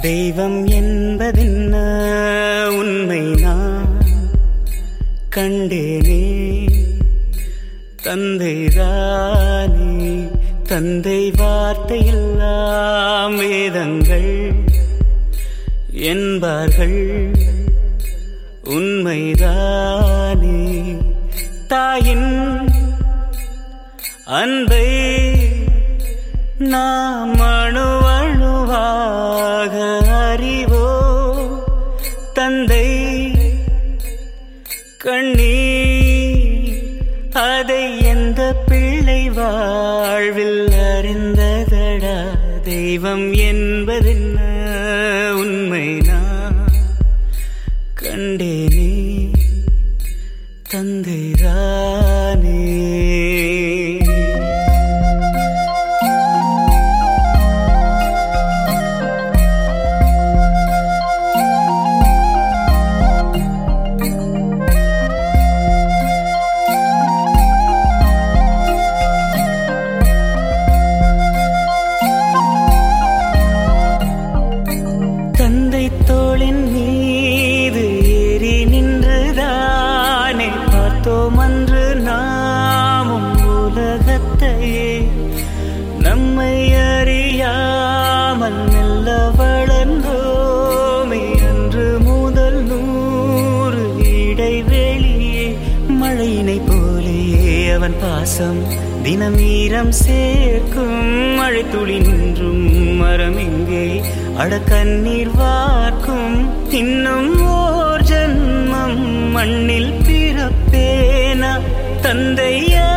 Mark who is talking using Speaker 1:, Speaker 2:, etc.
Speaker 1: தெய்வம் என்பதென்ன உண்மை நான் கண்டேனே தந்தைதானே தந்தை வார்த்தை எல்லாம் வேதங்கள் என்பார்கள் உண்மைதானே தாயின் அன்பை நாம் அணு அணுவாக அறிவோ தந்தை கண்ணீர் அதை எந்த பிள்ளை வாழ்வில் அறிந்ததடா தெய்வம் என்பதென்ன உண்மை நான் கண்டேனே தந்தைதானே தந்தை தோளின் மீது ஏறி நின்றுதானே பார்த்தோம் அன்று நாமும் உலகத்தையே நம்மை அறியாமல் மெல்ல வளர்ந்தோமே அன்று முதல் நூறு இடைவெளியே மழையினை போலேயே அவன் பாசம் தினம் ஈரம் சேர்க்கும் மழை துளி நின்றும் மரம் எங்கே அடக்கண்ணீர் வார்க்கும் இன்னும் ஓர் ஜன்மம் மண்ணில் பிறப்பேனா தந்தையா